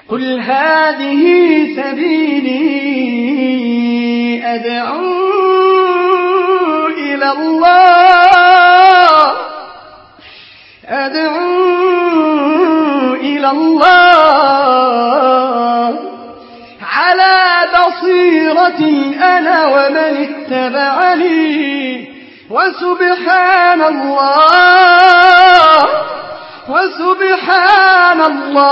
قل هذه سبيلي أدعو إلى الله أدعو إلى الله على بصيرة أنا ومن اتبعني وسبحان الله وسبحان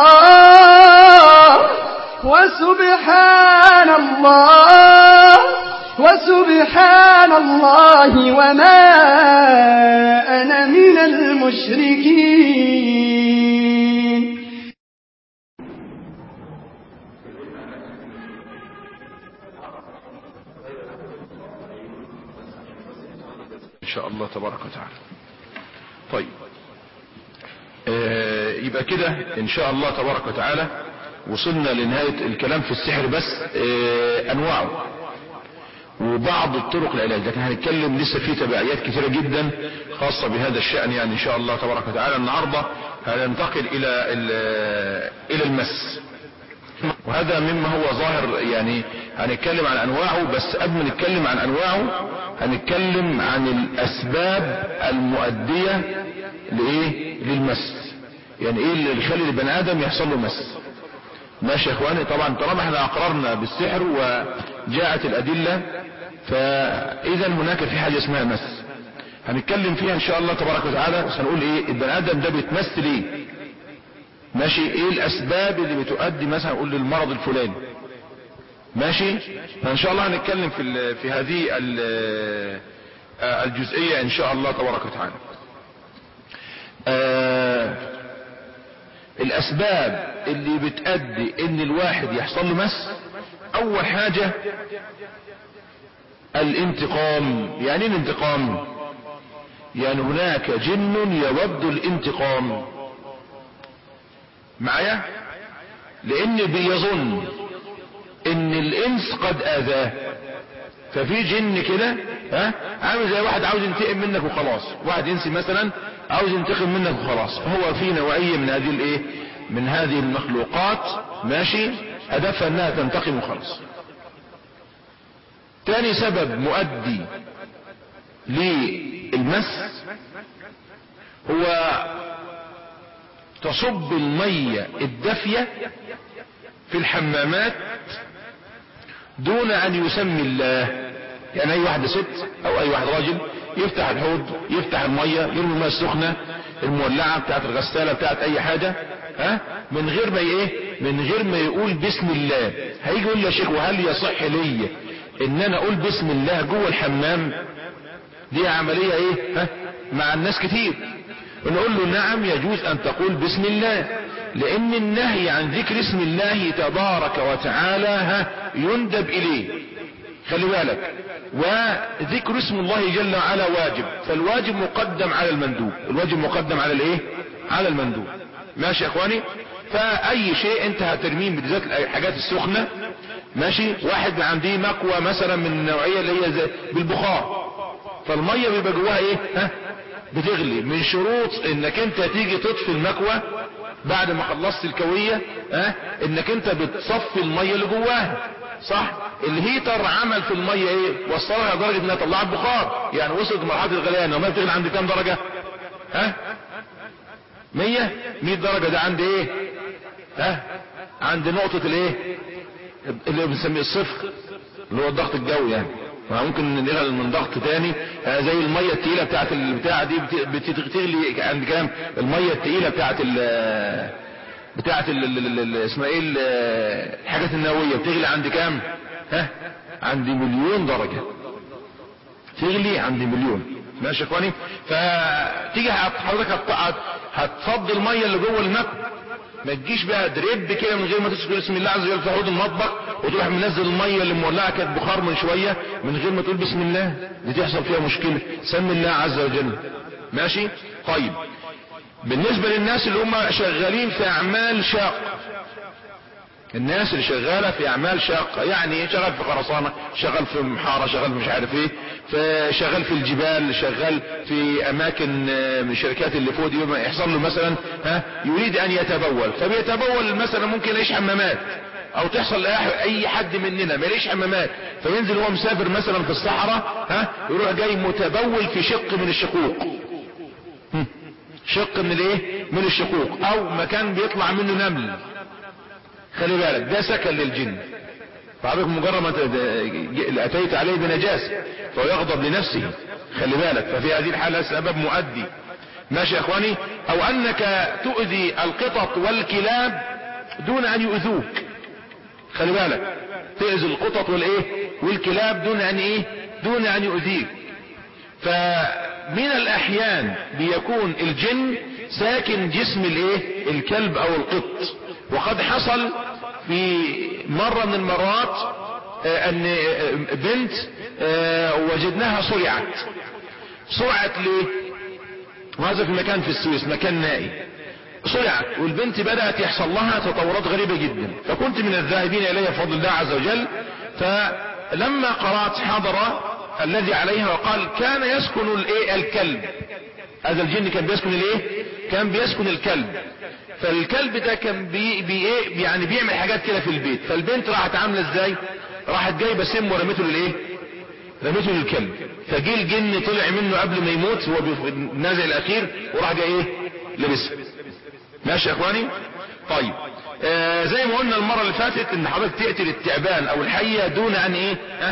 الله وسبحان الله وسبحان الله وما أنا من المشركين إن شاء الله تبارك وتعالى طيب آه يبقى كده إن شاء الله تبارك وتعالى وصلنا لنهاية الكلام في السحر بس آه أنواعه وبعض الطرق العلاج لكن هنتكلم لسه في تبعيات كثيرة جدا خاصة بهذا الشأن يعني إن شاء الله تبارك وتعالى النهاردة هننتقل إلى إلى المس وهذا مما هو ظاهر يعني هنتكلم عن أنواعه بس قبل ما نتكلم عن أنواعه هنتكلم عن الأسباب المؤدية لإيه للمس يعني إيه اللي يخلي البني آدم يحصل له مس ماشي يا اخواني طبعا طالما احنا اقررنا بالسحر وجاءت الادلة فاذا هناك في حاجة اسمها مس هنتكلم فيها ان شاء الله تبارك وتعالى بس هنقول ايه البني ادم ده بيتمس ليه ماشي ايه الاسباب اللي بتؤدي مثلا نقول للمرض الفلاني ماشي فان شاء الله هنتكلم في في هذه الجزئية ان شاء الله تبارك وتعالى آه الاسباب اللي بتأدي ان الواحد يحصل له مس اول حاجة الانتقام يعني ايه الانتقام يعني هناك جن يود الانتقام معايا لان بيظن ان الانس قد اذاه ففي جن كده ها عامل زي واحد عاوز ينتقم منك وخلاص واحد انسي مثلا عاوز ينتقم منك وخلاص فهو في نوعية من هذه الايه من هذه المخلوقات ماشي هدفها انها تنتقم وخلاص تاني سبب مؤدي للمس هو تصب المية الدافية في الحمامات دون ان يسمي الله يعني اي واحدة ست او اي واحد راجل يفتح الحوض يفتح المية يرمي المية السخنة المولعة بتاعت الغسالة بتاعت اي حاجة ها من غير ما ايه من غير ما يقول بسم الله هيجي يقول لي يا شيخ وهل يصح لي ان انا اقول بسم الله جوه الحمام دي عملية ايه ها مع الناس كتير نقول له نعم يجوز ان تقول بسم الله لان النهي عن ذكر اسم الله تبارك وتعالى ها يندب اليه خلي بالك وذكر اسم الله جل وعلا واجب فالواجب مقدم على المندوب الواجب مقدم على الايه على المندوب ماشي يا اخواني فاي شيء انت هترميه بالذات الحاجات السخنة ماشي واحد عنده مكوى مثلا من النوعية اللي هي زي بالبخار فالمية بيبقى جواها ايه ها بتغلي من شروط انك انت تيجي تطفي المكوى بعد ما خلصت الكوية ها انك انت بتصفي المية اللي جواها صح الهيتر عمل في المية ايه وصلها لدرجة انها طلعت بخار يعني وصلت مرحلة الغليان وما بتغلي عند كام درجة ها مية مية درجة ده عند ايه ها عند نقطة الايه اللي بنسميه الصفر اللي هو الضغط الجوي يعني ممكن ننقلها من ضغط تاني زي المية التقيلة بتاعت البتاعة دي بتغلي عند كام المية التقيلة بتاعت ال بتاعت ال اسمها ايه الحاجات النووية بتغلي عند كام ها عند مليون درجة تغلي عند مليون ماشي يا اخواني فتيجي حضرتك هتفضي المية اللي جوه المكوى ما تجيش بقى دريب كده من غير ما تذكر اسم الله عز وجل في حوض المطبخ وتروح منزل الميه اللي مولعه كانت بخار من شويه من غير ما تقول بسم الله دي تحصل فيها مشكله سمي الله عز وجل ماشي طيب بالنسبه للناس اللي هم شغالين في اعمال شاقه الناس اللي شغالة في اعمال شاقة يعني شغال في خرسانة شغال في محارة شغال في مش عارف ايه فشغال في الجبال شغال في اماكن من الشركات اللي فوق دي يحصل له مثلا ها يريد ان يتبول فبيتبول مثلا ممكن يعيش حمامات او تحصل لاي حد مننا ما يلاقيش حمامات فينزل هو مسافر مثلا في الصحراء ها يروح جاي متبول في شق من الشقوق شق من الايه من الشقوق او مكان بيطلع منه نمل خلي بالك ده سكن للجن فحضرتك مجرد ما اتيت عليه بنجاسة فهو يغضب لنفسه خلي بالك ففي هذه الحالة سبب مؤدي ماشي يا اخواني او انك تؤذي القطط والكلاب دون ان يؤذوك خلي بالك تؤذي القطط والايه والكلاب دون ان ايه دون ان يؤذيك فمن الاحيان بيكون الجن ساكن جسم الايه الكلب او القط وقد حصل في مرة من المرات ان بنت وجدناها صرعت صرعت ليه وهذا في مكان في السويس مكان نائي صرعت والبنت بدأت يحصل لها تطورات غريبة جدا فكنت من الذاهبين اليها بفضل الله عز وجل فلما قرأت حضر الذي عليها وقال كان يسكن الايه الكلب هذا الجن كان بيسكن الايه كان بيسكن الكلب فالكلب ده كان بي بي ايه يعني بيعمل حاجات كده في البيت فالبنت راحت عامله ازاي راحت جايبه سم ورميته للايه رميته للكلب فجه الجن طلع منه قبل ما يموت هو في النازع الاخير وراح جاي ايه لبسه ماشي يا اخواني طيب آه زي ما قلنا المره اللي فاتت ان حضرتك تقتل التعبان او الحيه دون ان ايه ها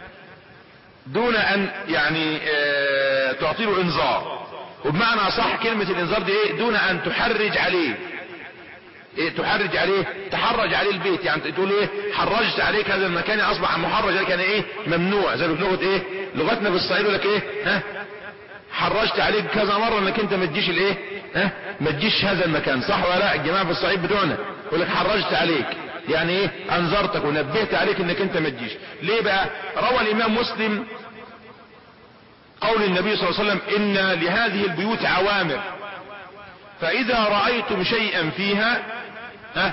دون ان يعني آه تعطي له انذار وبمعنى صح كلمة الانذار دي ايه دون ان تحرج عليه ايه تحرج عليه تحرج عليه البيت يعني تقول ايه حرجت عليك هذا المكان اصبح محرج عليك يعني ايه ممنوع زي بلغة ايه لغتنا بالصعيد يقول لك ايه ها حرجت عليك كذا مرة انك انت ما تجيش الايه ها ما تجيش هذا المكان صح ولا لا الجماعة في الصعيد بتوعنا يقول لك حرجت عليك يعني ايه انذرتك ونبهت عليك انك انت ما تجيش ليه بقى روى الامام مسلم قول النبي صلى الله عليه وسلم ان لهذه البيوت عوامر فاذا رأيتم شيئا فيها ها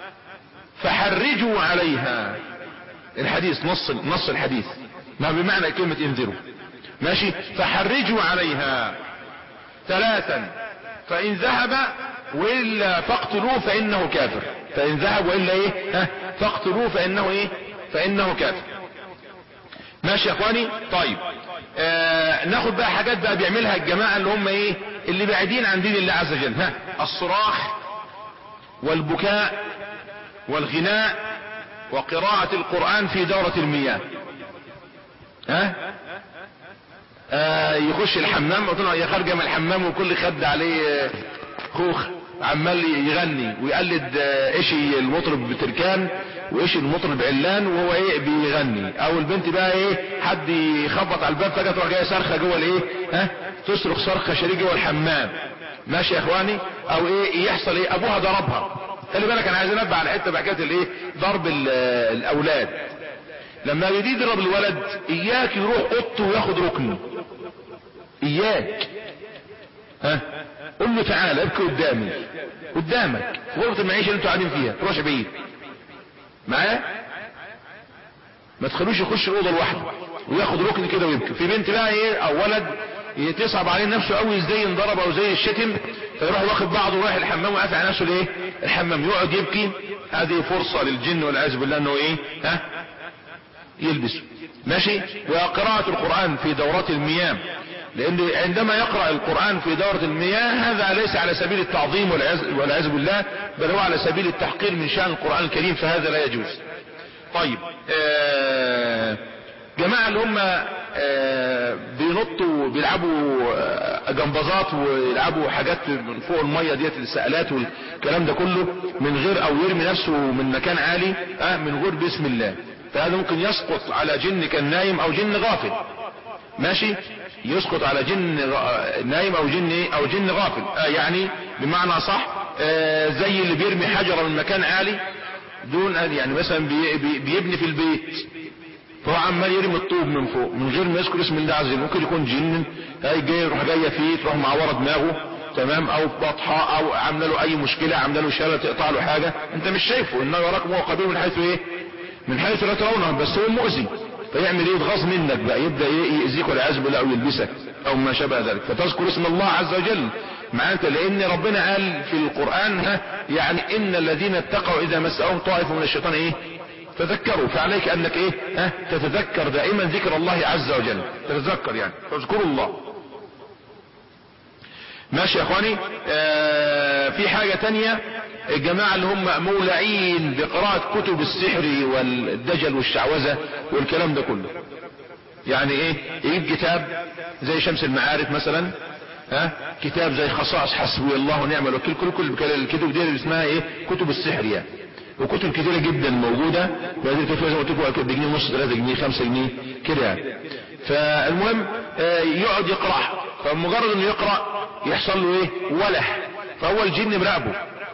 فحرجوا عليها الحديث نص نص الحديث ما بمعنى كلمة انذروا ماشي فحرجوا عليها ثلاثا فان ذهب والا فاقتلوه فانه كافر فان ذهب والا ايه ها فاقتلوه فانه ايه فانه كافر ماشي يا اخواني طيب آه ناخد بقى حاجات بقى بيعملها الجماعة اللي هم ايه اللي بعيدين عن دين الله عز وجل ها الصراخ والبكاء والغناء وقراءة القرآن في دورة المياه ها آه يخش الحمام قلت له يا خارجه من الحمام وكل خد عليه خوخ عمال يغني ويقلد ايش المطرب بتركان وايش المطرب علان وهو ايه بيغني او البنت بقى ايه حد يخبط على الباب فجاه تروح جايه صرخه جوه الايه ها تصرخ صرخه شريك جوه الحمام ماشي يا اخواني او ايه يحصل ايه ابوها ضربها خلي بالك انا عايز انبه على حته بحكايه الايه ضرب الاولاد لما يريد يضرب الولد اياك يروح اوضته وياخد ركنه اياك ها قول له تعالى ابكي قدامي قدامك غرفة المعيشة اللي انتوا قاعدين فيها تروحش بعيد معايا ما تخلوش يخش الاوضه لوحده وياخد ركن كده ويبكي في بنت بقى ايه او ولد تصعب عليه نفسه قوي ازاي ينضرب او زي الشتم فيروح واخد بعضه ورايح الحمام وقافل على نفسه الايه الحمام يقعد يبكي هذه فرصه للجن والعياذ بالله انه ايه ها يلبسه ماشي وقراءة القرآن في دورات المياه لان عندما يقرأ القرآن في دورة المياه هذا ليس على سبيل التعظيم والعياذ بالله بل هو على سبيل التحقير من شأن القرآن الكريم فهذا لا يجوز طيب آه جماعة اللي هم آه بينطوا بيلعبوا آه جمبازات ويلعبوا حاجات من فوق المية ديت السقالات والكلام ده كله من غير او يرمي نفسه من مكان عالي آه من غير بسم الله فهذا ممكن يسقط على جن كان نايم او جن غافل ماشي يسقط على جن نايم او جن او جن غافل آه يعني بمعنى صح آه زي اللي بيرمي حجرة من مكان عالي دون ان يعني مثلا بي بي بيبني في البيت فهو عمال يرمي الطوب من فوق من غير ما يذكر اسم الله عز وجل ممكن يكون جن هاي جاي يروح جايه فيه تروح معوره دماغه تمام او بطحاء او عامله له اي مشكلة عامله له شلل تقطع له حاجة انت مش شايفه انه يراكم هو قبيل من حيث ايه من حيث لا ترونه بس هو مؤذي فيعمل ايه يتغاظ منك بقى يبدا ايه يأذيك والعياذ بالله او يلبسك او ما شابه ذلك فتذكر اسم الله عز وجل معناته لان ربنا قال في القرآن ها يعني ان الذين اتقوا اذا مسهم طائف من الشيطان ايه تذكروا فعليك انك ايه ها تتذكر دائما ذكر الله عز وجل تتذكر يعني فاذكروا الله ماشي يا اخواني آه في حاجة تانية الجماعة اللي هم مولعين بقراءة كتب السحر والدجل والشعوذة والكلام ده كله يعني ايه يجيب كتاب زي شمس المعارف مثلا ها كتاب زي خصائص حسبي الله ونعم الوكيل كل كل الكتب دي اللي اسمها ايه كتب السحر يعني وكتب كتيرة جدا موجودة وهذه الكتب زي ما قلت لكم بجنيه ونص 3 جنيه 5 جنيه كده يعني فالمهم آه يقعد يقرأ فمجرد انه يقرأ يحصل له ايه ولح فهو الجن مراقبه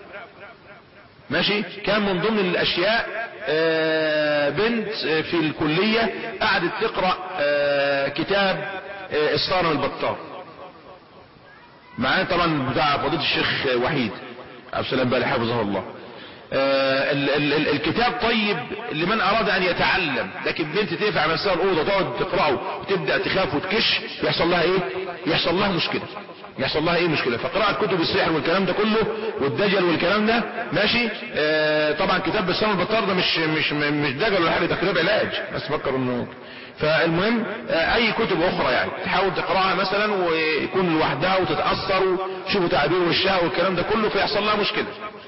ماشي كان من ضمن الاشياء آه بنت في الكلية قعدت تقرأ آه كتاب الصارم البطار معانا طبعا بتاع فضيلة الشيخ وحيد عبد السلام بالي حفظه الله آه ال ال ال الكتاب طيب لمن اراد ان يتعلم لكن بنت تقفل على نفسها الاوضه تقعد تقراه وتبدا تخاف وتكش يحصل لها ايه يحصل لها مشكله يحصل لها ايه مشكله فقراءه كتب السحر والكلام ده كله والدجل والكلام ده ماشي آه طبعا كتاب بسام البطار ده مش مش مش دجل ولا حاجه ده كتاب علاج بس فكر انه فالمهم آه اي كتب اخرى يعني تحاول تقراها مثلا ويكون لوحدها وتتاثر وشوفوا تعابير وشها والكلام ده كله فيحصل لها مشكله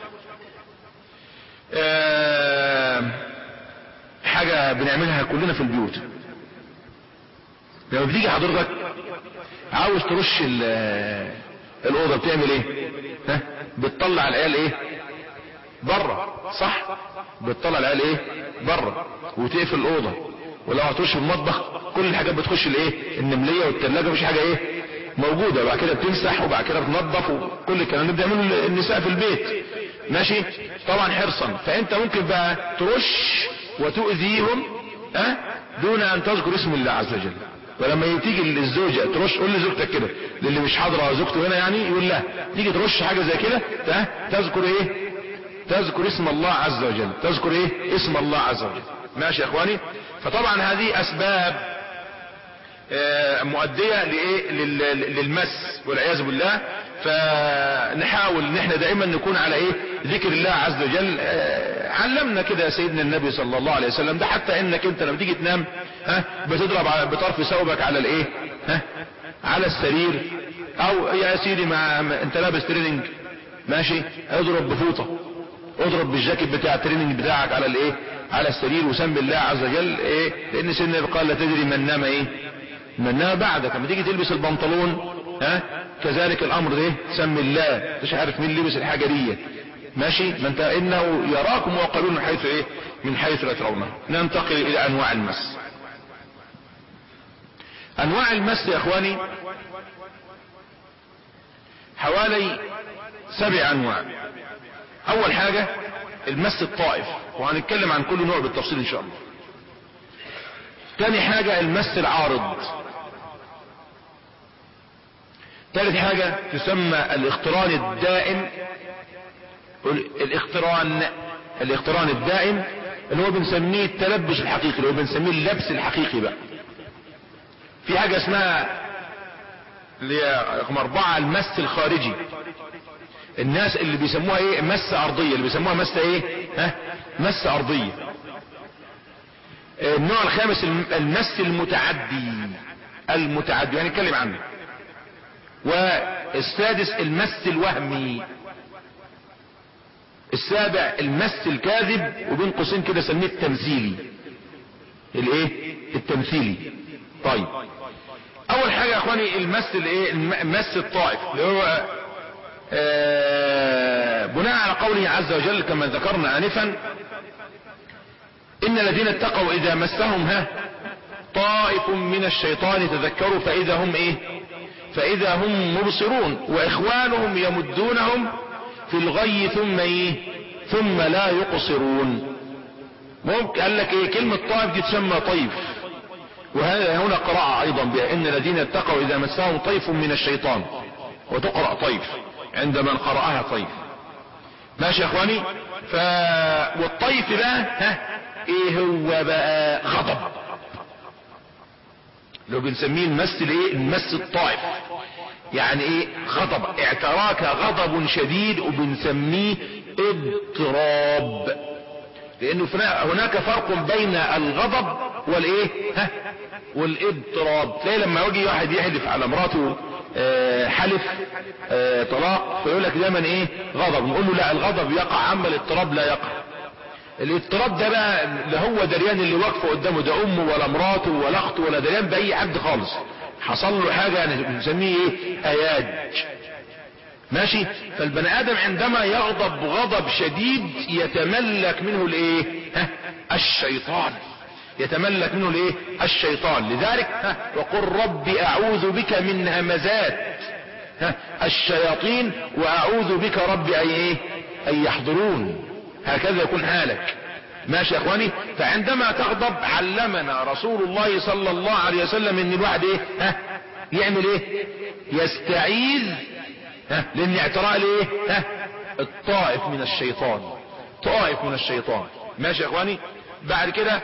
آه حاجة بنعملها كلنا في البيوت لما بتيجي حضرتك عاوز ترش الأوضة بتعمل ايه ها بتطلع العيال ايه بره صح بتطلع العيال ايه بره وتقفل الأوضة ولو هترش المطبخ كل الحاجات بتخش الايه النملية والتلاجة مش حاجة ايه موجودة وبعد كده بتمسح وبعد كده بتنظف وكل الكلام ده بيعملوا النساء في البيت ماشي طبعا حرصا فانت ممكن بقى ترش وتؤذيهم أه؟ دون ان تذكر اسم الله عز وجل ولما تيجي الزوجة ترش قول لزوجتك كده للي مش حاضرة زوجته هنا يعني يقول لها تيجي ترش حاجة زي كده أه؟ تذكر ايه تذكر اسم الله عز وجل تذكر ايه اسم الله عز وجل ماشي يا اخواني فطبعا هذه اسباب مؤدية لإيه للمس والعياذ بالله فنحاول ان احنا دائما نكون على ايه ذكر الله عز وجل علمنا كده سيدنا النبي صلى الله عليه وسلم ده حتى انك انت لما تيجي تنام ها بتضرب بطرف ثوبك على الايه ها على السرير او يا سيدي مع انت لابس تريننج ماشي اضرب بفوطة اضرب بالجاكيت بتاع التريننج بتاعك على الايه على السرير وسمي الله عز وجل ايه لان سيدنا قال لا تدري من نام ايه من نام بعدك لما تيجي تلبس البنطلون ها كذلك الامر ده سمي الله مش عارف مين لبس الحاجه دي ماشي ما انت انه يراكم وقالون من حيث ايه من حيث لا ترونه ننتقل الى انواع المس انواع المس يا اخواني حوالي سبع انواع اول حاجة المس الطائف وهنتكلم عن كل نوع بالتفصيل ان شاء الله تاني حاجة المس العارض ثالث حاجة تسمى الاقتران الدائم الاقتران الاقتران الدائم اللي هو بنسميه التلبس الحقيقي اللي هو بنسميه اللبس الحقيقي بقى في حاجة اسمها اللي هي رقم اربعة المس الخارجي الناس اللي بيسموها ايه مس ارضية اللي بيسموها مس ايه ها مس ارضية النوع الخامس المس المتعدي المتعدي يعني نتكلم عنه والسادس المس الوهمي السابع المس الكاذب وبين قوسين كده سميه التمثيلي الايه التمثيلي طيب اول حاجة يا اخواني المس الايه المس الطائف اللي هو آه بناء على قوله عز وجل كما ذكرنا انفا ان الذين اتقوا اذا مسهم ها طائف من الشيطان تذكروا فاذا هم ايه فاذا هم مبصرون واخوانهم يمدونهم في الغي ثم ايه ثم لا يقصرون ممكن قال لك ايه كلمة طائف دي تسمى طيف وهذا هنا قراءة ايضا بها ان الذين اتقوا اذا مسهم طيف من الشيطان وتقرأ طيف عند من قرأها طيف ماشي يا اخواني ف والطيف بقى ها ايه هو بقى غضب لو بنسميه المس الايه المس الطائف يعني ايه غضب اعتراك غضب شديد وبنسميه اضطراب لانه هناك فرق بين الغضب والايه ها والاضطراب تلاقي لما يجي واحد يحلف على مراته اه حلف اه طلاق فيقول لك دايما ايه غضب نقول له لا الغضب يقع عما الاضطراب لا يقع الاضطراب ده بقى لا هو دريان اللي واقفه قدامه ده امه ولا مراته ولا اخته ولا دريان باي حد خالص حصل له حاجه يعني بنسميه ايه اياج ماشي فالبني ادم عندما يغضب غضب شديد يتملك منه الايه ها الشيطان يتملك منه الايه الشيطان لذلك ها وقل رب اعوذ بك من همزات ها الشياطين واعوذ بك رب اي ايه ان يحضرون هكذا يكون حالك ماشي يا اخواني فعندما تغضب علمنا رسول الله صلى الله عليه وسلم ان الواحد ايه ها يعمل ايه يستعيذ ها لان اعتراء الايه ها الطائف من الشيطان طائف من الشيطان ماشي يا اخواني بعد كده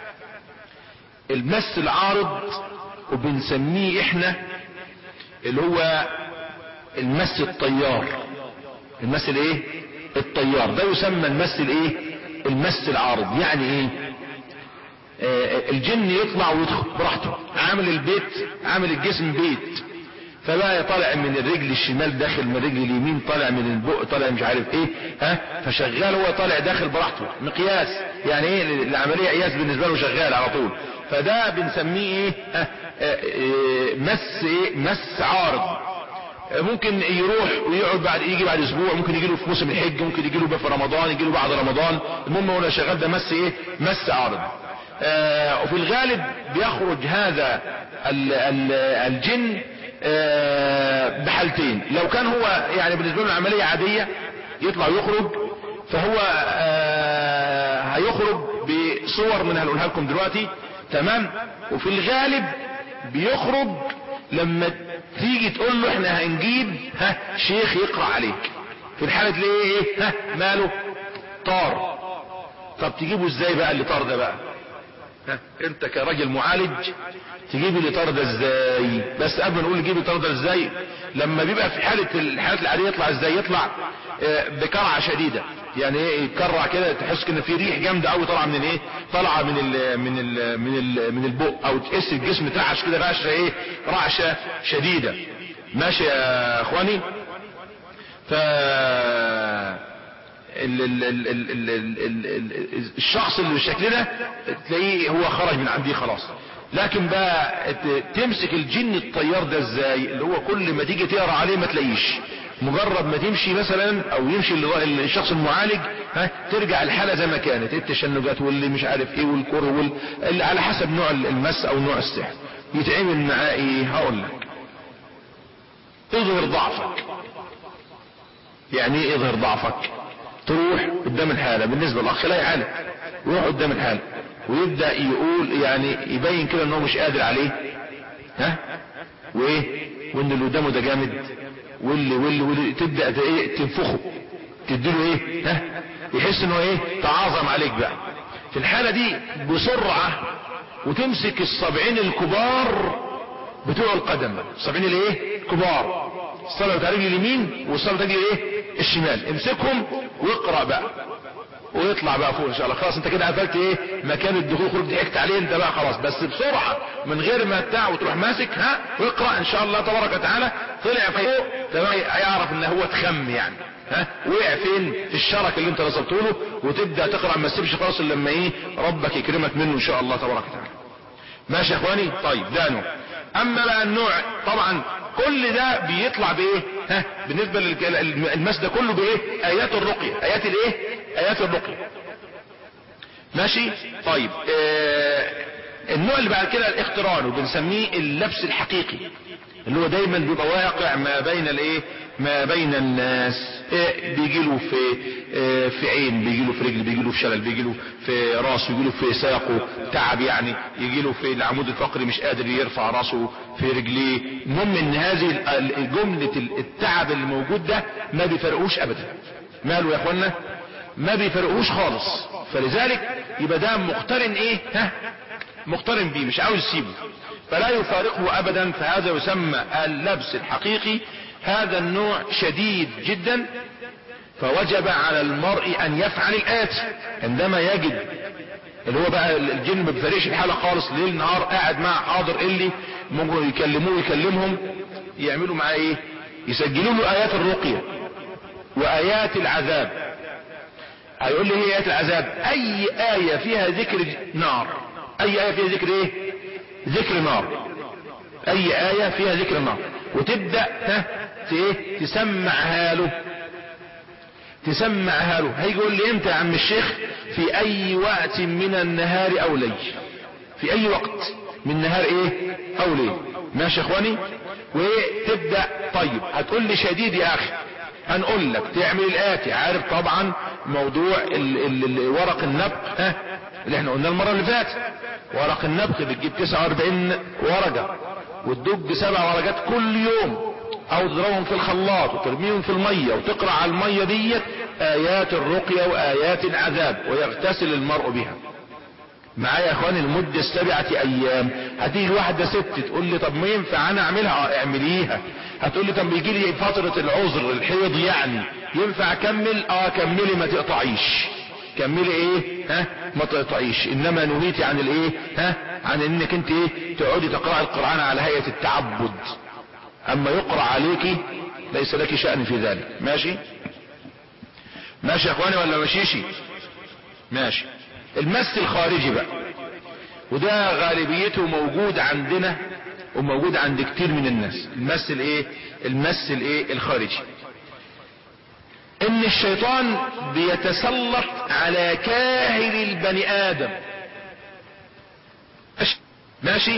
المس العارض وبنسميه احنا اللي هو المس الطيار المس الايه الطيار ده يسمى المس الايه المس العارض يعني ايه آه الجن يطلع ويدخل براحته عامل البيت عامل الجسم بيت فبقى طالع من الرجل الشمال داخل من الرجل اليمين طالع من البق طالع مش عارف ايه ها فشغال هو طالع داخل براحته مقياس يعني ايه العمليه قياس بالنسبه له شغال على طول فده بنسميه ايه ها آه آه مس ايه مس عارض ممكن يروح ويقعد بعد يجي بعد اسبوع ممكن يجي له في موسم الحج ممكن يجي له في رمضان يجي له بعد رمضان المهم هو شغال ده مس ايه مس عارض آه وفي الغالب بيخرج هذا ال ال الجن آه بحالتين لو كان هو يعني بالنسبه له العمليه عاديه يطلع يخرج فهو آه هيخرج بصور من هنقولها لكم دلوقتي تمام وفي الغالب بيخرج لما تيجي تقول له احنا هنجيب ها شيخ يقرأ عليك في الحالة تلاقيه ايه ها ماله طار طب تجيبه ازاي بقى اللي طار ده بقى ها انت كراجل معالج تجيب اللي طار ده ازاي بس قبل ما نقول نجيب اللي طار ده ازاي لما بيبقى في حالة الحالات العادية يطلع ازاي يطلع اه بكرعة شديدة يعني ايه يتكرع كده تحس ان في ريح جامده قوي طالعه من ايه طالعه من ال من ال من ال من البق او تحس الجسم ترعش كده رعشه ايه رعشه شديده ماشي يا اخواني ف ال ال ال ال ال ال ال الشخص اللي بالشكل ده تلاقيه هو خرج من عندي خلاص لكن بقى تمسك الجن الطيار ده ازاي اللي هو كل ما تيجي تقرا عليه ما تلاقيش مجرد ما تمشي مثلا او يمشي الشخص المعالج ها ترجع الحالة زي ما كانت التشنجات واللي مش عارف ايه والكره وال... اللي على حسب نوع المس او نوع السحر يتعمل معاه ايه هقول لك اظهر ضعفك يعني ايه اظهر ضعفك تروح قدام الحالة بالنسبة للاخ لا يعالج يروح قدام الحالة ويبدأ يقول يعني يبين كده ان هو مش قادر عليه ها وايه وان اللي قدامه ده جامد واللي واللي واللي تبدأ ايه تنفخه تديله ايه ها يحس انه ايه تعاظم عليك بقى في الحالة دي بسرعة وتمسك السبعين الكبار بتوع القدم السبعين الايه كبار الصلاة بتاع رجل اليمين والصلاة بتاع ايه الشمال امسكهم واقرأ بقى ويطلع بقى فوق ان شاء الله خلاص انت كده قفلت ايه مكان الدخول خروج ضحكت عليه انت بقى خلاص بس بسرعة من غير ما بتاع وتروح ماسك ها واقرأ ان شاء الله تبارك وتعالى طلع فوق تمام يعرف ان هو اتخم يعني ها وقع فين في الشرك اللي انت نصبته له وتبدا تقرا ما تسيبش خلاص الا لما ايه ربك يكرمك منه ان شاء الله تبارك وتعالى ماشي يا اخواني طيب ده نوع اما بقى النوع طبعا كل ده بيطلع بايه ها بالنسبه للمس ده كله بايه ايات الرقيه ايات الايه ايات الرقيه ماشي طيب آه النوع اللي بعد كده الاقتران وبنسميه اللبس الحقيقي اللي هو دايما بيبقى واقع ما بين الايه ما بين الناس إيه بيجي له في إيه في عين بيجي له في رجل بيجي له في شلل بيجي له في راسه يجي له في ساقه تعب يعني يجي له في العمود الفقري مش قادر يرفع راسه في رجليه المهم ان هذه جملة التعب اللي موجود ده ما بيفرقوش ابدا ماله يا اخوانا ما بيفرقوش خالص فلذلك يبقى ده مقترن ايه ها مقترن بيه مش عاوز يسيبه فلا يفارقه ابدا فهذا يسمى اللبس الحقيقي هذا النوع شديد جدا فوجب على المرء ان يفعل الاتي عندما يجد اللي هو بقى الجن ما بيفرقش الحالة خالص ليل نهار قاعد مع حاضر اللي ممكن يكلموه يكلمهم يعملوا معاه ايه يسجلوا له ايات الرقية وايات العذاب هيقول لي ايه ايات العذاب اي اية فيها ذكر نار اي اية فيها ذكر ايه ذكر نار اي اية فيها ذكر نار وتبدأ ها ايه تسمعها له تسمعها له هيجي يقول لي امتى يا عم الشيخ في اي وقت من النهار او ليل في اي وقت من نهار ايه او ليل ماشي يا اخواني وتبدأ طيب هتقول لي شديد يا اخي هنقول لك تعمل الاتي عارف طبعا موضوع ال ال ال ورق النبق ها اللي احنا قلنا المرة اللي فاتت ورق النبق بتجيب 49 ورقة وتدج سبع ورقات كل يوم او تضربهم في الخلاط وترميهم في المية وتقرأ على المية ديت ايات الرقية وايات العذاب ويغتسل المرء بها معايا يا اخواني المدة سبعة ايام هتيجي واحدة ست تقول لي طب ما ينفع انا اعملها اه اعمليها هتقول لي طب بيجي لي فترة العذر الحيض يعني ينفع اكمل اه كملي ما تقطعيش كملي ايه ها ما تقطعيش انما نهيتي عن الايه ها عن انك انت ايه تقعدي تقرأي القرآن على هيئة التعبد اما يقرأ عليك ليس لك شأن في ذلك ماشي ماشي يا اخواني ولا ماشيشي ماشي المس الخارجي بقى وده غالبيته موجود عندنا وموجود عند كتير من الناس المس الايه المس الايه الخارجي ان الشيطان بيتسلط على كاهل البني ادم ماشي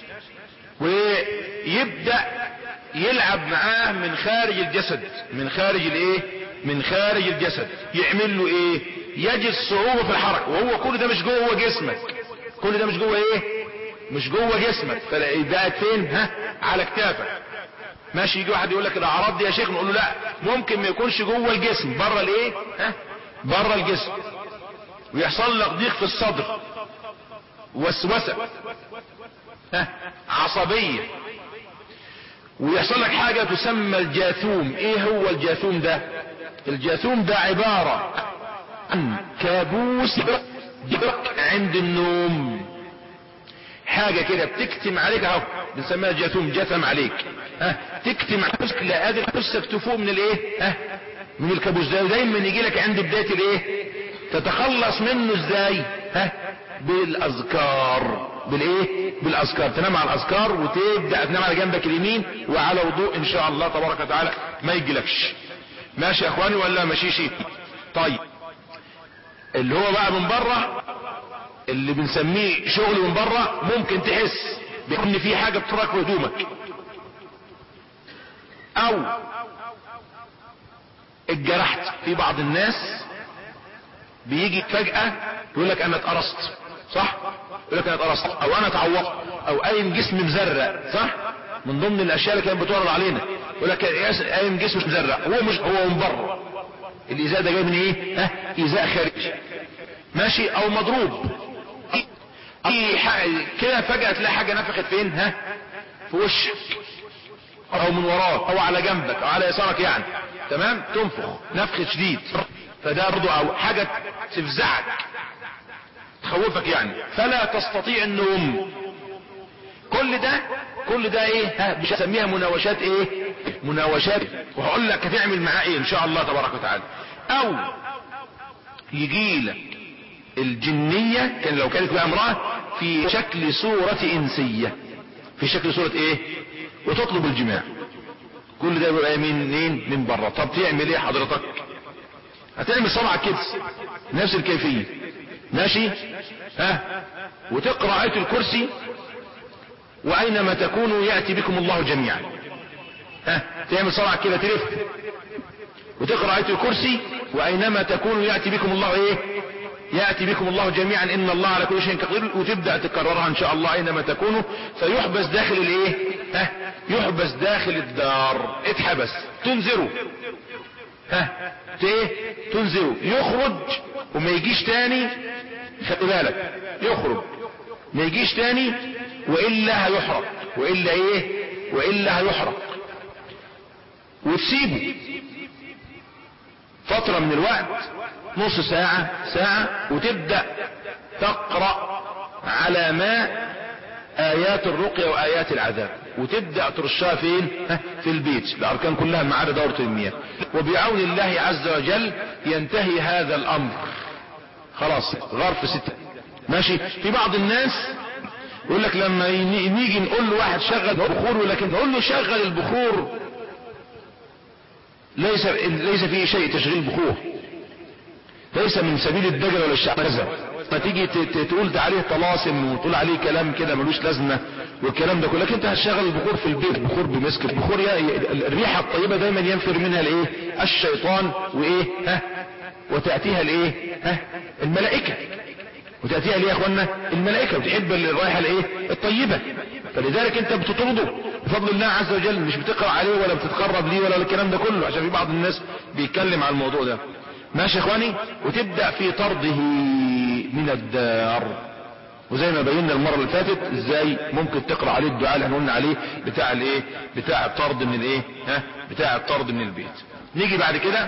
ويبدأ يلعب معاه من خارج الجسد من خارج الايه من خارج الجسد يعمل له ايه يجد صعوبة في الحركة وهو كل ده مش جوه جسمك كل ده مش جوه ايه مش جوه جسمك فبقت فين ها على كتافك ماشي يجي واحد يقول لك الاعراض دي يا شيخ نقول له لا ممكن ما يكونش جوه الجسم بره الايه ها بره الجسم ويحصل لك ضيق في الصدر وسوسه ها عصبيه ويحصل لك حاجه تسمى الجاثوم ايه هو الجاثوم ده الجاثوم ده عباره عن كابوس عند النوم حاجة كده بتكتم عليك اهو بنسميها جاثوم جثم عليك ها تكتم عليك لا قادر نفسك تفوق من الايه ها من الكابوس ده دايما يجي لك عند بداية الايه تتخلص منه ازاي ها بالاذكار بالايه بالاذكار تنام على الاذكار وتبدا تنام على جنبك اليمين وعلى وضوء ان شاء الله تبارك وتعالى ما يجيلكش ماشي يا اخواني ولا ماشيش طيب اللي هو بقى من بره اللي بنسميه شغل من بره ممكن تحس بان في حاجه بتراك في هدومك او اتجرحت في بعض الناس بيجي فجأة يقول لك انا اتقرصت صح يقول لك انا اتقرصت او انا اتعوقت او قايم جسمي مزرق صح من ضمن الاشياء اللي كانت بتعرض علينا يقول لك قايم جسمي مزرق هو مش هو من بره الازاء ده جاي من ايه ها ازاء خارجي ماشي او مضروب اي كده فجأة تلاقي حاجة نفخت فين ها في وشك او من وراك او على جنبك او على يسارك يعني تمام تنفخ نفخ شديد فده برضو او حاجة تفزعك تخوفك يعني فلا تستطيع النوم كل ده كل ده ايه ها بنسميها مناوشات ايه مناوشات وهقول لك هتعمل معاه ايه ان شاء الله تبارك وتعالى او يجي لك الجنية كان لو كانت بقى امرأة في شكل صورة انسية في شكل صورة ايه وتطلب الجماع كل ده بيبقى من منين من بره طب تعمل ايه حضرتك هتعمل صبعك كده نفس الكيفية ماشي ها وتقرأ آية الكرسي وأينما تكونوا يأتي بكم الله جميعا ها تعمل صلعة كده تلف وتقرأ آية الكرسي وأينما تكونوا يأتي بكم الله إيه يأتي بكم الله جميعا إن الله على كل شيء قدير وتبدأ تكررها إن شاء الله أينما تكونوا فيحبس داخل الإيه ها يحبس داخل الدار اتحبس تنذره ها ايه تنذره يخرج وما يجيش تاني خلي بالك يخرج ما يجيش تاني وإلا هيحرق وإلا ايه وإلا هيحرق وتسيبه فترة من الوقت نص ساعة ساعة وتبدأ تقرأ على ما آيات الرقية وآيات العذاب وتبدأ ترشها فين ها، في البيت الأركان كلها ما عدا دورة المياه وبعون الله عز وجل ينتهي هذا الأمر خلاص غرف ستة ماشي في بعض الناس يقول لك لما يني- نيجي نقول له واحد شغل بخور ولكن نقول له شغل البخور ليس ليس فيه شيء تشغيل بخور ليس من سبيل الدجل ولا الشعوذه ما تيجي ت- ت- تقول عليه طلاسم وتقول عليه كلام كده ملوش لازمه والكلام ده كله لكن انت هتشغل البخور في البيت بخور بمسك البخور يا- ي- الريحه الطيبه دايما ينفر منها الايه الشيطان وايه ها وتاتيها الايه ها الملائكه وتأتيها ليه يا اخوانا الملائكة بتحب الرائحة الايه الطيبة فلذلك انت بتطرده بفضل الله عز وجل مش بتقرأ عليه ولا بتتقرب ليه ولا الكلام ده كله عشان في بعض الناس بيتكلم عن الموضوع ده ماشي يا اخواني وتبدأ في طرده من الدار وزي ما بينا المرة اللي فاتت ازاي ممكن تقرأ عليه الدعاء اللي احنا قلنا عليه بتاع الايه بتاع الطرد من الايه ها بتاع الطرد من البيت نيجي بعد كده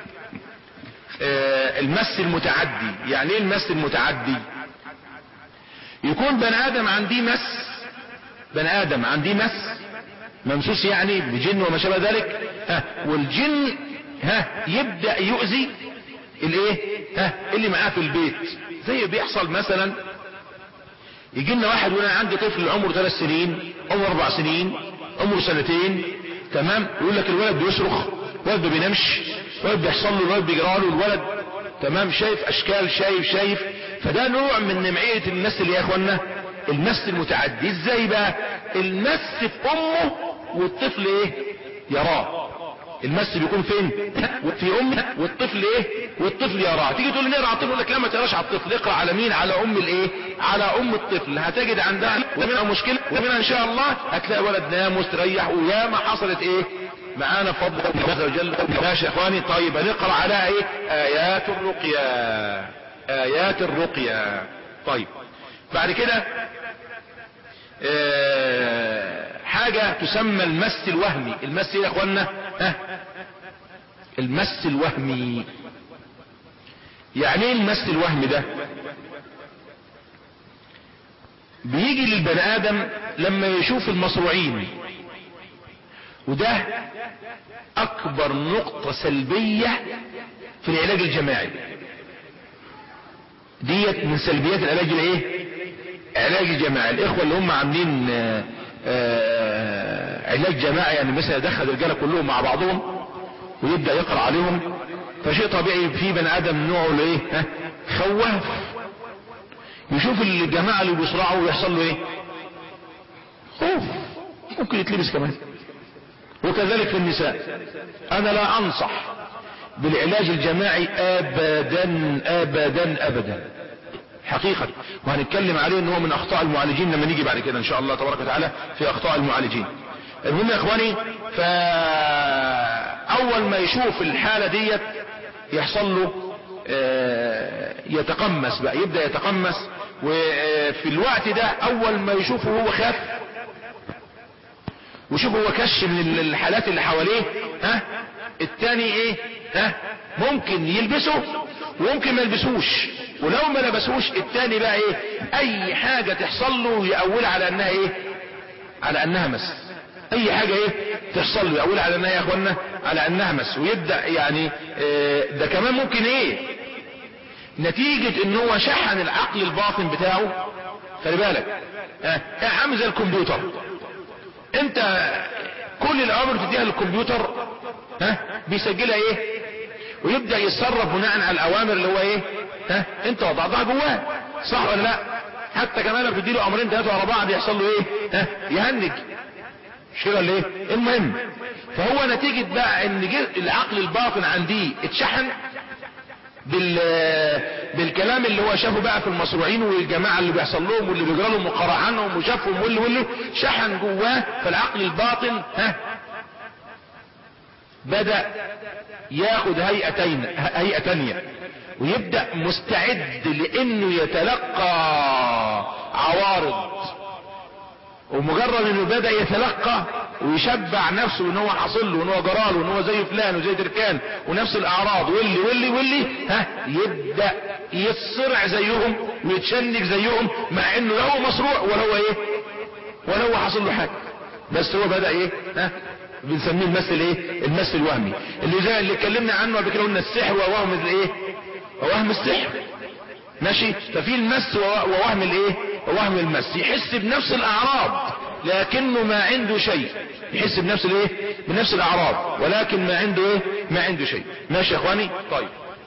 آه، المس المتعدي يعني ايه المس المتعدي يكون بني ادم عندي مس بني ادم عندي مس ممسوس يعني بجن وما شابه ذلك ها والجن ها يبدا يؤذي الايه ها اللي معاه في البيت زي بيحصل مثلا يجي لنا واحد وانا عندي طفل عمره ثلاث سنين عمره اربع سنين عمره سنتين تمام يقول لك الولد بيصرخ الولد ما بينامش الولد بيحصل له الولد بيجرى له الولد تمام شايف اشكال شايف شايف فده نوع من نوعيه المس اللي يا اخوانا المس المتعدي ازاي بقى المس في امه والطفل ايه يراه المس بيكون فين في امه والطفل ايه والطفل يراه تيجي تقول لي نقرا على الطفل يقول لك لا ما تقراش على الطفل اقرا على مين على ام الايه على ام الطفل هتجد عندها ومنها مشكله ومنها ان شاء الله هتلاقي ولد نام واستريح وياما حصلت ايه معانا فضل الله عز وجل ماشي يا اخواني طيب هنقرا على ايه ايات الرقيه ايات الرقيه طيب بعد كده آه، حاجة تسمى المس الوهمي المس ايه يا اخوانا ها المس الوهمي يعني ايه المس الوهمي ده بيجي للبني ادم لما يشوف المصروعين وده اكبر نقطة سلبية في العلاج الجماعي ديت من سلبيات العلاج الايه علاج جماعي الاخوة اللي هم عاملين آه، آه، علاج جماعي يعني مثلا يدخل الرجاله كلهم مع بعضهم ويبدأ يقرأ عليهم فشيء طبيعي في بني ادم نوعه الايه ها خواف يشوف الجماعة اللي بيصرعوا ويحصل له ايه خوف ممكن يتلبس كمان وكذلك في النساء انا لا انصح بالعلاج الجماعي ابدا ابدا ابدا حقيقة وهنتكلم عليه ان هو من اخطاء المعالجين لما نيجي بعد كده ان شاء الله تبارك وتعالى في اخطاء المعالجين المهم يا اخواني فاول ما يشوف الحالة ديت يحصل له آه، يتقمص بقى يبدأ يتقمص وفي الوقت ده اول ما يشوفه هو خاف وشوف هو كش من الحالات اللي حواليه ها التاني ايه ها ممكن يلبسه وممكن ما يلبسوش ولو ما لبسوش التاني بقى ايه اي حاجة تحصل له يقول على انها ايه على انها مس اي حاجة ايه تحصل له يقول على انها يا اخوانا على انها مس ويبدأ يعني آه، ده كمان ممكن ايه نتيجة ان هو شحن العقل الباطن بتاعه خلي بالك ها آه، عامل زي الكمبيوتر انت كل الاوامر تديها للكمبيوتر ها بيسجلها ايه ويبدأ يتصرف بناء على الاوامر اللي هو ايه ها انت وضعتها جواه صح ولا لا حتى كمان لما بتديله امرين ثلاثه ورا بعض يحصل له ايه ها يهنج مش كده ولا ايه المهم فهو نتيجة بقى ان العقل الباطن عندي اتشحن بال بالكلام اللي هو شافه بقى في المصروعين والجماعة اللي بيحصل لهم واللي بيجرى لهم وقرا عنهم وشافهم واللي واللي شحن جواه فالعقل الباطن ها بدأ ياخد هيئتين هيئة تانية ويبدأ مستعد لانه يتلقى عوارض ومجرد انه بدأ يتلقى ويشبع نفسه ان هو حاصل له وان هو جراله وان هو زي فلان وزي تركان ونفس الاعراض واللي واللي واللي ها يبدأ يتصرع زيهم ويتشنج زيهم مع انه لا هو مصروع ولا هو ايه ولا هو حاصل له حاجة بس هو بدأ ايه ها بنسميه المس الايه المس الوهمي اللي زي اللي اتكلمنا عنه قبل كده قلنا السحر ووهم الايه ووهم السحر ماشي ففي المس ووهم الايه ووهم المس يحس بنفس الاعراض لكنه ما عنده شيء يحس بنفس الايه بنفس الاعراض ولكن ما عنده ايه ما عنده شيء ماشي يا اخواني طيب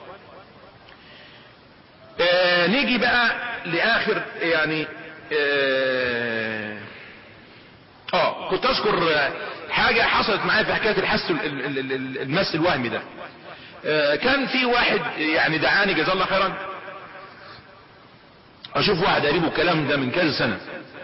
آه نيجي بقى لاخر يعني اه, آه كنت اذكر حاجة حصلت معايا في حكاية الحس المس الوهمي ده آه كان في واحد يعني دعاني جزاه الله خيرا اشوف واحد قريبه الكلام ده من كذا سنة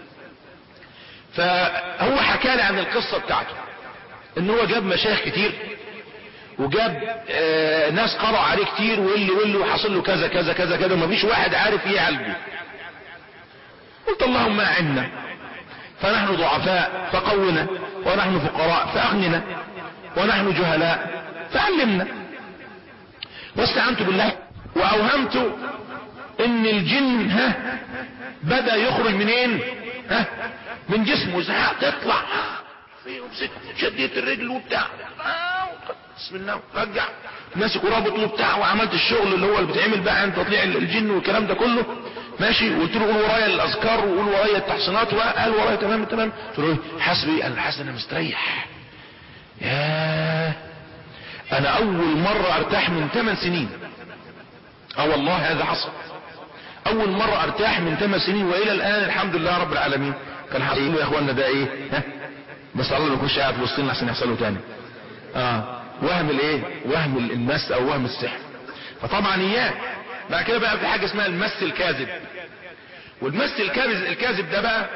فهو حكى لي عن القصة بتاعته ان هو جاب مشايخ كتير وجاب آه ناس قرأ عليه كتير واللي واللي وحصل له كذا كذا كذا كذا ومفيش واحد عارف يعالجه قلت اللهم اعنا فنحن ضعفاء فقونا ونحن فقراء فاغننا ونحن جهلاء فعلمنا واستعنت بالله واوهمت ان الجن ها بدأ يخرج منين ها من جسمه زهق تطلع فيه شديت الرجل وبتاع بسم الله رجع ماسك ورابط وبتاع وعملت الشغل اللي هو اللي بتعمل بقى عند تطليع الجن والكلام ده كله ماشي وقلت له قول ورايا الاذكار وقول ورايا التحصينات وقال ورايا تمام تمام قلت له حسبي انا حاسس انا مستريح يا انا اول مرة ارتاح من 8 سنين اه والله هذا حصل اول مرة ارتاح من 8 سنين والى الان الحمد لله رب العالمين كان حصل يا اخوانا ده ايه ها بس الله ما يكونش قاعد في وسطنا عشان يحصل له تاني اه وهم الايه وهم المس او وهم السحر فطبعا اياه بعد كده بقى في حاجة اسمها المس الكاذب والمس الكاذب الكاذب ده بقى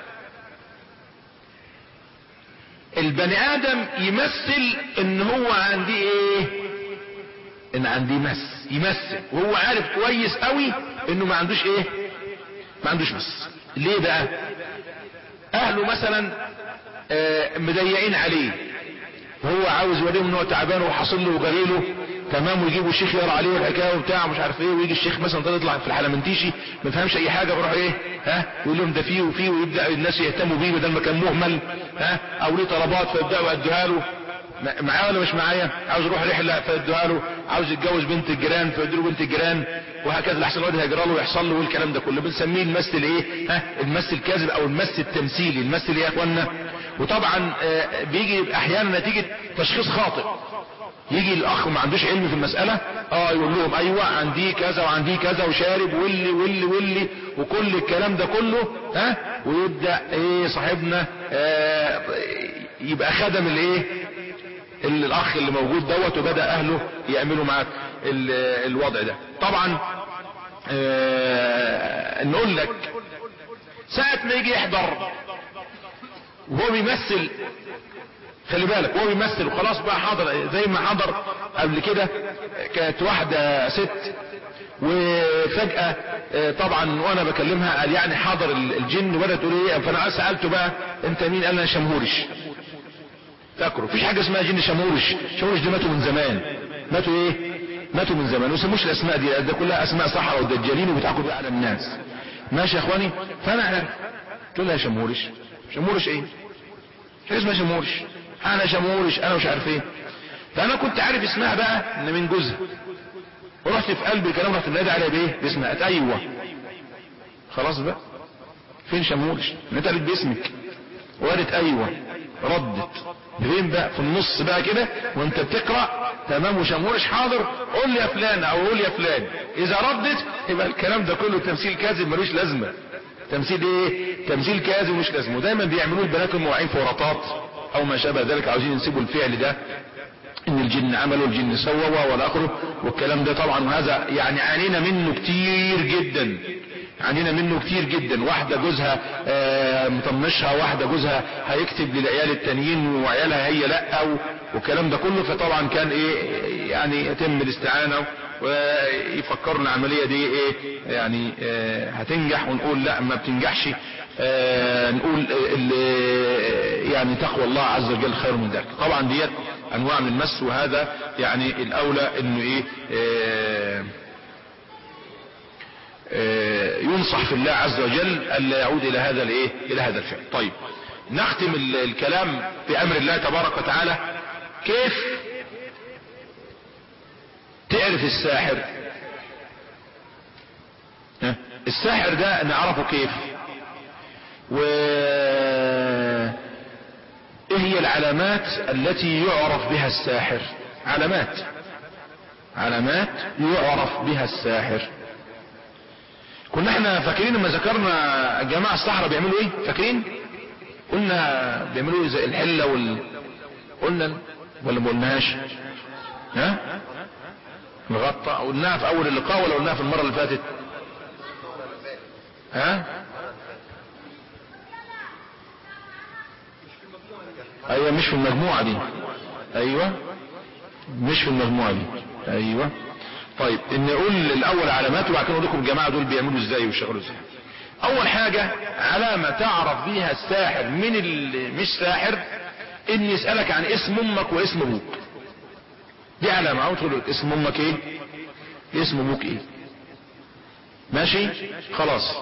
البني ادم يمثل ان هو عندي ايه ان عندي مس يمثل وهو عارف كويس قوي انه ما عندوش ايه ما عندوش مس ليه بقى اهله مثلا آه مضيقين عليه وهو عاوز يوريهم ان هو تعبان وحاصل له وجريله تمام ويجيبوا الشيخ يقرا عليه الحكايه وبتاع مش عارف ايه ويجي الشيخ مثلا ده يطلع في الحلمنتيشي ما فهمش اي حاجه بيروح ايه ها يقول لهم ده فيه وفيه ويبدا الناس يهتموا بيه بدل ما كان مهمل ها او ليه طلبات فيبداوا يدوها له معايا ولا مش معايا عاوز يروح رحله فيدوها له عاوز يتجوز بنت الجيران فيدوا بنت الجيران وهكذا لحسن الواد هيجرى له ويحصل له والكلام ده كله بنسميه المس الايه ها المس الكاذب او المس التمثيلي المس اللي يا اخوانا وطبعا آه بيجي احيانا نتيجه تشخيص خاطئ يجي الاخ ما عندوش علم في المسألة اه يقول لهم ايوه عندي كذا وعندي كذا وشارب واللي واللي واللي وكل الكلام ده كله ها ويبدأ ايه صاحبنا آه يبقى خدم الايه اللي الاخ اللي موجود دوت وبدأ اهله يعملوا معاه الوضع ده طبعا آه نقول لك ساعة ما يجي يحضر وهو بيمثل خلي بالك هو بيمثل وخلاص بقى حاضر زي ما حضر قبل كده كانت واحدة ست وفجأة طبعا وانا بكلمها قال يعني حاضر الجن وبدأت تقول ايه فانا سألته بقى انت مين قال انا شمهورش فاكره مفيش حاجة اسمها جن شمهورش شمهورش دي ماتوا من زمان ماتوا ايه ماتوا من زمان وسموش الاسماء دي ده كلها اسماء صحراء ودجالين وبيضحكوا بيها على الناس ماشي يا اخواني فانا عارف قلت لها شمهورش شمهورش ايه ايه اسمها شمهورش انا شمورش انا مش عارف ايه فانا كنت عارف اسمها بقى ان من جوزها ورحت في قلبي الكلام رحت منادي عليها بايه باسمها ايوه خلاص بقى فين شمورش نتقلت باسمك وقالت ايوه ردت فين بقى في النص بقى كده وانت بتقرا تمام وشمورش حاضر قول لي يا فلان او قول يا فلان اذا ردت يبقى الكلام ده كله تمثيل كاذب ملوش لازمه تمثيل ايه تمثيل كاذب مش لازمه ودايما بيعملوه البنات الموعين في ورطات او ما شابه ذلك عاوزين ينسبوا الفعل ده ان الجن عملوا الجن سووا ولا اخره والكلام ده طبعا وهذا يعني عانينا منه كتير جدا عانينا منه كتير جدا واحدة جوزها آه مطنشها واحدة جوزها هيكتب للعيال التانيين وعيالها هي لا والكلام ده كله فطبعا كان ايه يعني يتم الاستعانة ويفكروا العملية دي ايه يعني آه هتنجح ونقول لا ما بتنجحش آه نقول يعني تقوى الله عز وجل خير من ذلك طبعا ديت انواع من المس وهذا يعني الاولى انه ايه آه آه ينصح في الله عز وجل الا يعود الى هذا الايه الى هذا الفعل طيب نختم الكلام بامر الله تبارك وتعالى كيف تعرف الساحر الساحر ده نعرفه كيف و ايه هي العلامات التي يعرف بها الساحر علامات علامات يعرف بها الساحر كنا احنا فاكرين لما ذكرنا جماعة الصحراء بيعملوا ايه فاكرين قلنا بيعملوا ايه زي الحلة وال قلنا ولا ما قلناش ها نغطى قلناها في اول اللقاء ولا قلناها في المرة اللي فاتت ها ايوه مش في المجموعة دي ايوه مش في المجموعة دي ايوه طيب ان نقول الاول علامات وبعد كده نقول لكم الجماعة دول بيعملوا ازاي ويشتغلوا ازاي اول حاجة علامة تعرف بيها الساحر من اللي مش ساحر ان يسألك عن اسم امك واسم ابوك دي علامة او تقول اسم امك ايه اسم ابوك ايه ماشي خلاص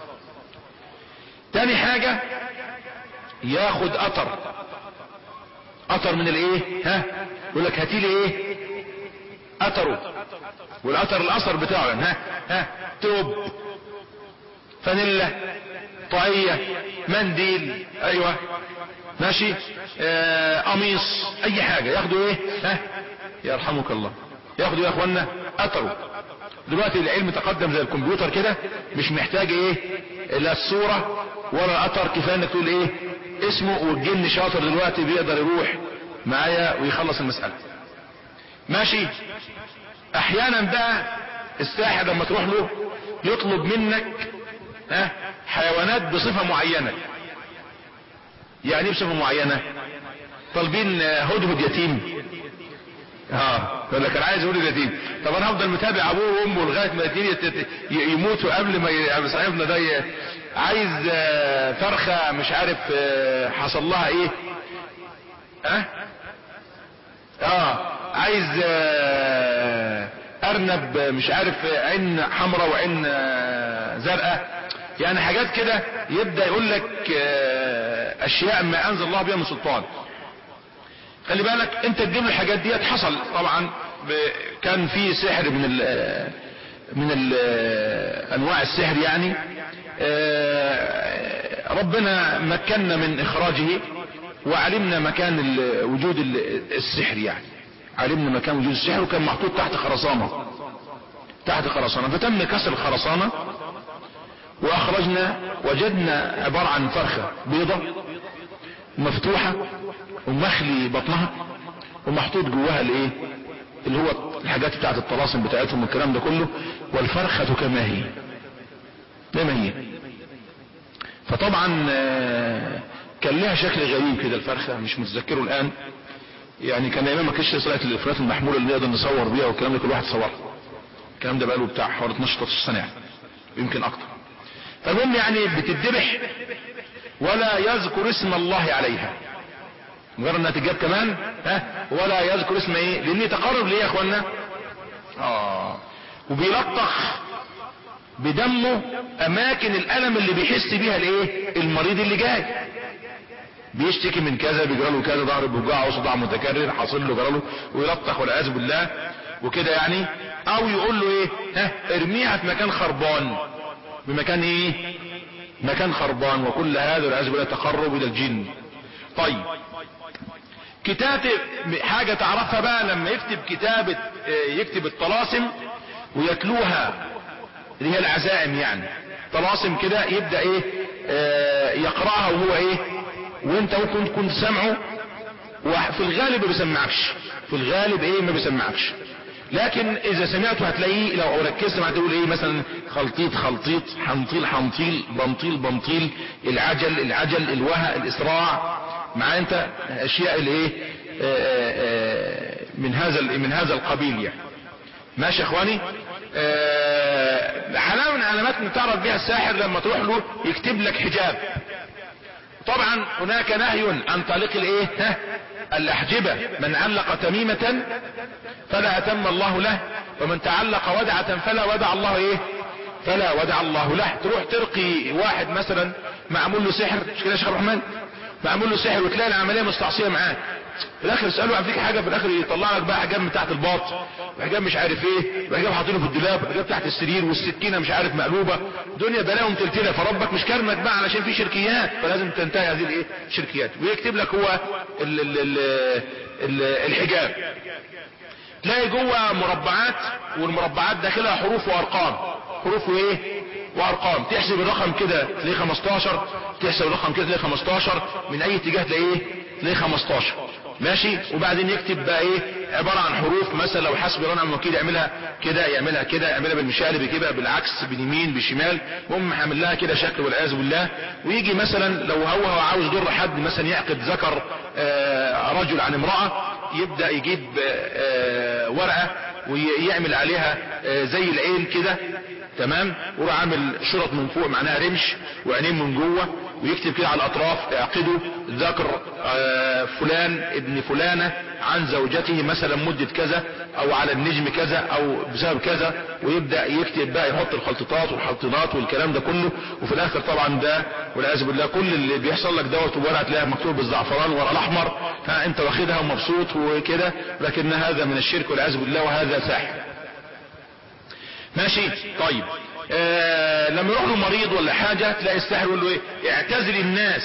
تاني حاجة ياخد اثر اثر من الايه ها يقول لك هاتي لي ايه اثره والاثر الاثر بتاعه يعني ها ها توب فانيلا طاقية منديل ايوه ماشي آه قميص اي حاجة ياخدوا ايه ها يرحمك الله ياخدوا يا اخوانا اثره دلوقتي العلم تقدم زي الكمبيوتر كده مش محتاج ايه لا الصورة ولا الاثر كفاية انك تقول ايه اسمه والجن شاطر دلوقتي بيقدر يروح معايا ويخلص المسألة ماشي احيانا بقى الساحر لما تروح له يطلب منك ها حيوانات بصفة معينة يعني ايه بصفة معينة طالبين هدهد يتيم اه يقول لك انا عايز اقول اليتيم طب انا هفضل متابع ابوه وامه لغايه ما الاثنين يموتوا قبل ما ي- صاحبنا ده ي- عايز آه، فرخه مش عارف آه، حصل لها ايه اه اه عايز آه، ارنب مش عارف عين حمراء وعين آه، زرقاء يعني حاجات كده يبدا يقول لك آه، اشياء ما انزل الله بها من سلطان خلي بالك انت تجيب له الحاجات ديت حصل طبعا ب- كان في سحر من ال من ال انواع السحر يعني آه، ربنا مكننا من اخراجه وعلمنا مكان ال- وجود ال- السحر يعني علمنا مكان وجود السحر وكان محطوط تحت خرسانة تحت خرسانة فتم كسر الخرسانة واخرجنا وجدنا عبارة عن فرخة بيضة مفتوحة ومخلي بطنها ومحطوط جواها الايه اللي هو الحاجات بتاعت الطلاسم بتاعتهم والكلام ده كله والفرخة كما هي زي ما هي فطبعا آه، كان لها شكل غريب كده الفرخة مش متذكره الان يعني كان ايام ما كانش طلعت الافراد المحمولة اللي نقدر نصور بيها والكلام ده كل واحد صورها الكلام ده بقاله بتاع حوالي 12 13 سنة يعني يمكن اكتر فالمهم يعني بتتذبح ولا يذكر اسم الله عليها مجرد انها تتجاب كمان ها ولا يذكر اسم ايه لان تقرب ليه يا اخوانا اه وبيلطخ بدمه اماكن الالم اللي بيحس بيها الايه المريض اللي جاي بيشتكي من كذا بيجرى له كذا ظهر بوجعه صداع متكرر حاصل له جرى له ويلطخ والعياذ بالله وكده يعني او يقول له ايه ها ارميها في مكان خربان بمكان ايه مكان خربان وكل هذا والعياذ بالله تقرب الى الجن طيب كتابة حاجة تعرفها بقى لما يكتب كتابة يكتب الطلاسم ويتلوها اللي هي العزائم يعني طلاسم كده يبدأ ايه اه يقرأها وهو ايه وانت ممكن كنت سمعه وفي الغالب ما بيسمعكش في الغالب ايه ما بيسمعكش لكن اذا سمعته هتلاقيه لو ركزت معاه تقول ايه مثلا خلطيط خلطيط حنطيل حنطيل بنطيل بنطيل العجل العجل الوهى الاسراع مع انت اشياء الايه من هذا من هذا القبيل يعني ماشي يا اخواني علامة من علامات تعرف بها الساحر لما تروح له يكتب لك حجاب طبعا هناك نهي عن طريق الايه ها الاحجبة من علق تميمة فلا اتم الله له ومن تعلق ودعة فلا ودع الله ايه فلا ودع الله له تروح ترقي واحد مثلا معمول له سحر مش كده يا شيخ الرحمن معمول له سحر وتلاقي العملية مستعصية معاه في الاخر يسألوا عن فيك حاجة في الاخر يطلع لك بقى حجاب من تحت الباط وحجاب مش عارف ايه وحجاب حاطينه في الدولاب وحجاب تحت السرير والسكينة مش عارف مقلوبة دنيا بلاهم تلتلة فربك مش كرمك بقى علشان في شركيات فلازم تنتهي هذه الايه شركيات ويكتب لك هو ال ال ال ال الحجاب تلاقي جوه مربعات والمربعات داخلها حروف وارقام حروف وايه وارقام تحسب الرقم كده تلاقيه 15 تحسب الرقم كده تلاقيه 15 من اي اتجاه تلاقيه تلاقيه 15 ماشي وبعدين يكتب بقى ايه عبارة عن حروف مثلا لو حسب رنا من وكيل يعملها كده يعملها كده يعملها بالمشالب كده بالعكس باليمين بالشمال المهم عامل لها كده شكل والعياذ بالله ويجي مثلا لو هو هو عاوز يضر حد مثلا يعقد ذكر آه رجل عن امرأة يبدأ يجيب آه ورقة ويعمل عليها آه زي العين كده تمام وراح عامل شرط من فوق معناها رمش وعينين من جوه ويكتب كده على الاطراف اعقده ذكر آه فلان ابن فلانة عن زوجته مثلا مدة كذا او على النجم كذا او بسبب كذا ويبدأ يكتب بقى يحط الخلططات والحلطينات والكلام ده كله وفي الاخر طبعا ده والعياذ بالله كل اللي بيحصل لك دوت ورقه تلاقيها مكتوب بالزعفران ورق الاحمر ها انت واخدها ومبسوط وكده لكن هذا من الشرك والعياذ بالله وهذا ساحر ماشي طيب آه لما يروح له مريض ولا حاجة تلاقي الساحر يقول له ايه اعتزل الناس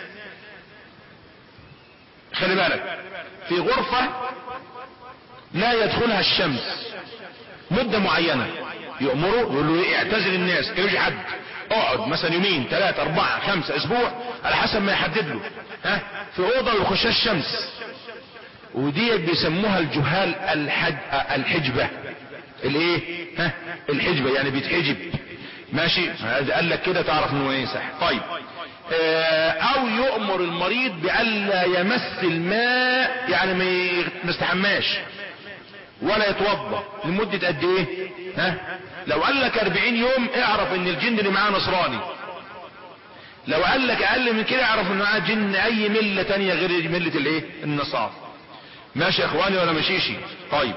خلي بالك في غرفة لا يدخلها الشمس مدة معينة يأمره يقول له ايه اعتزل الناس يجي حد اقعد مثلا يومين ثلاثة اربعة خمسة اسبوع على حسب ما يحدد له ها في اوضة ما يخشها الشمس ودي بيسموها الجهال الحج الحجبة الايه ها الحجبة يعني بيتحجب ماشي قال لك كده تعرف انه ايه صح طيب اه او يؤمر المريض بألا يمس الماء يعني ما يستحماش ولا يتوضا لمدة قد ايه ها لو قال لك 40 يوم اعرف ان الجن اللي معاه نصراني لو قال لك اقل من كده اعرف ان معاه جن اي ملة تانية غير ملة الايه النصارى ماشي يا اخواني ولا ماشيشي طيب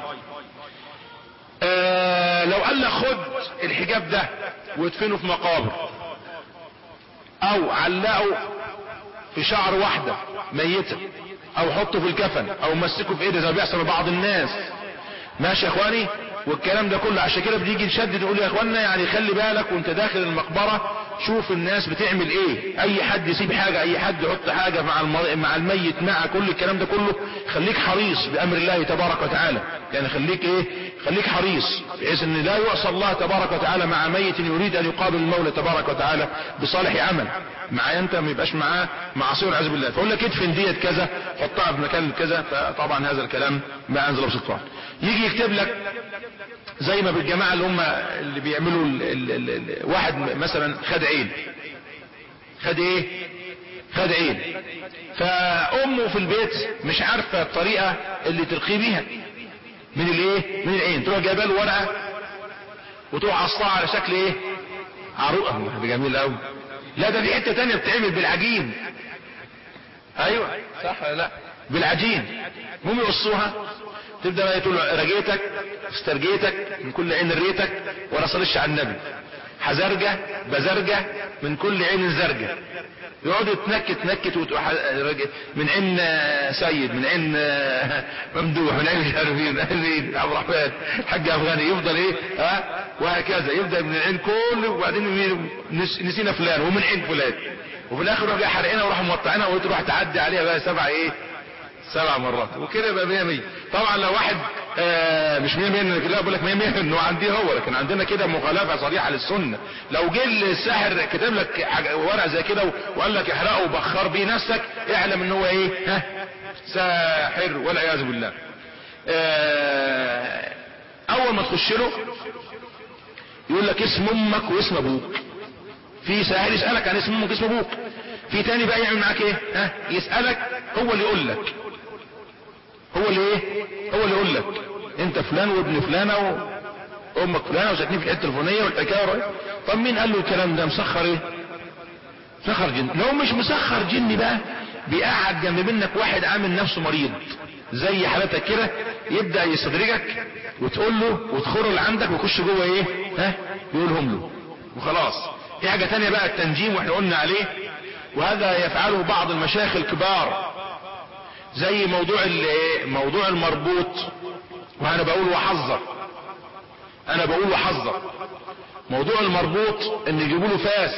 آه لو قال لك خد الحجاب ده وادفنه في مقابر او علقه في شعر واحدة ميتة او حطه في الكفن او مسكه في ايده زي ما بيحصل لبعض الناس ماشي يا اخواني والكلام ده كله عشان كده بنيجي نشدد نقول يا اخوانا يعني خلي بالك وانت داخل المقبرة شوف الناس بتعمل ايه اي حد يسيب حاجة اي حد يحط حاجة مع مع الميت مع كل الكلام ده كله خليك حريص بامر الله تبارك وتعالى يعني خليك ايه خليك حريص بحيث ان لا يعصى الله تبارك وتعالى مع ميت يريد ان يقابل المولى تبارك وتعالى بصالح عمل معايا انت ما يبقاش معاه معصيه والعياذ بالله فاقول لك ادفن ديت كذا حطها في مكان كذا فطبعا هذا الكلام ما انزل بسلطان يجي يكتب لك زي ما بالجماعة اللي هم اللي بيعملوا ال ال ال ال واحد مثلا خد عين خد ايه خد عين فامه في البيت مش عارفة الطريقة اللي تلقي بيها من الايه من العين تروح جايبه له ورقة وتروح عصاها على شكل ايه عروقة ده جميل قوي لا ده في حتة تانية بتعمل بالعجين ايوه صح ولا لا بالعجين هم يقصوها تبدأ بقى تقول رجيتك استرجيتك من كل عين ريتك ولا صلش على النبي حزرجة بزرجة من كل عين زرجة يقعدوا تنكت تنكت من عين سيد من عين ممدوح من عين مش عارف مين من عين عبد الرحمن الحاج افغاني يفضل ايه ها وهكذا يبدا من العين كله وبعدين نسينا فلان ومن عين فلان وفي الاخر راح حرقنا وراح موطعنا وتروح تعدي عليها بقى سبع ايه سبع مرات وكده يبقى 100 100 طبعا لو واحد آه مش 100 100 لا بقول لك 100 100 انه عندي هو لكن عندنا كده مخالفه صريحه للسنه لو جه الساحر كتب لك ورقه زي كده وقال لك احرقه وبخر بيه نفسك اعلم ان هو ايه ها ساحر والعياذ بالله آه اول ما تخش له يقول لك اسم امك واسم ابوك في ساحر يسالك عن اسم امك واسم ابوك في تاني بقى يعمل معاك ايه ها يسالك هو اللي يقول لك هو اللي ايه هو اللي يقول لك انت فلان وابن فلانه وامك فلانه وساكنين في الحته الفلانيه والحكايه طب مين قال له الكلام ده مسخر ايه مسخر جن لو مش مسخر جني بقى بيقعد جنب منك واحد عامل نفسه مريض زي حالتك كده يبدا يستدرجك وتقول له وتخر اللي عندك ويخش جوه ايه ها يقولهم له وخلاص في حاجه تانية بقى التنجيم واحنا قلنا عليه وهذا يفعله بعض المشايخ الكبار زي موضوع موضوع المربوط وانا بقول وحذر انا بقول وحذر موضوع المربوط ان يجيبوا له فاس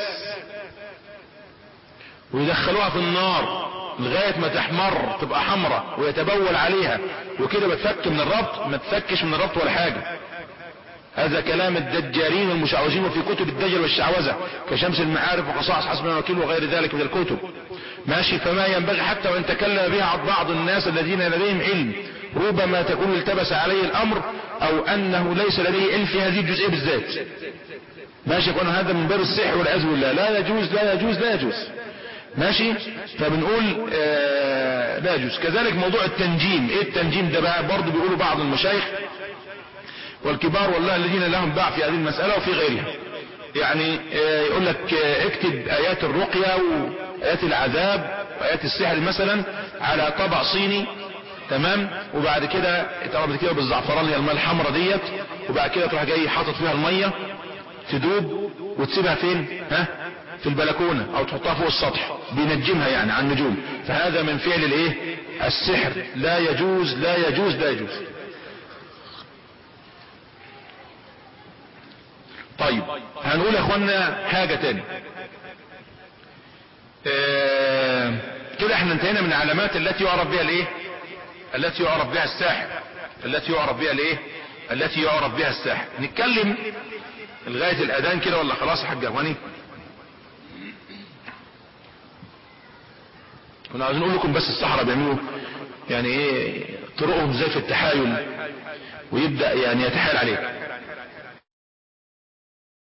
ويدخلوها في النار لغاية ما تحمر تبقى حمراء ويتبول عليها وكده بتفك من الربط ما تفكش من الربط ولا حاجة هذا كلام الدجارين المشعوذين وفي كتب الدجل والشعوذة كشمس المعارف وخصائص حسب الوكيل وغير ذلك من الكتب ماشي فما ينبغي حتى وان تكلم بها بعض الناس الذين لديهم علم ربما تكون التبس عليه الامر او انه ليس لديه علم في هذه الجزئية بالذات ماشي يكون هذا من باب السحر والعياذ بالله لا يجوز لا يجوز لا يجوز ماشي فبنقول آه لا يجوز كذلك موضوع التنجيم ايه التنجيم ده بقى برضه بيقولوا بعض المشايخ والكبار والله الذين لهم باع في هذه المسألة وفي غيرها يعني آه يقول لك آه اكتب ايات الرقية وايات العذاب وايات السحر مثلا على طبق صيني تمام وبعد كده طبعا كده بالزعفران هي الماء الحمراء ديت وبعد كده تروح جاي حاطط فيها الميه تدوب وتسيبها فين ها في البلكونة او تحطها فوق السطح بينجمها يعني عن النجوم فهذا من فعل الايه السحر لا يجوز لا يجوز لا يجوز طيب هنقول يا اخوانا حاجة تاني اه كده احنا انتهينا من العلامات التي يعرف بها الايه التي يعرف بها الساحر التي يعرف بها الايه التي يعرف بها الساحر نتكلم لغاية الاذان كده ولا خلاص يا حاج اخواني كنا عايزين نقول لكم بس الصحراء بيعملوا يعني ايه طرقهم زي في التحايل ويبدأ يعني يتحايل عليه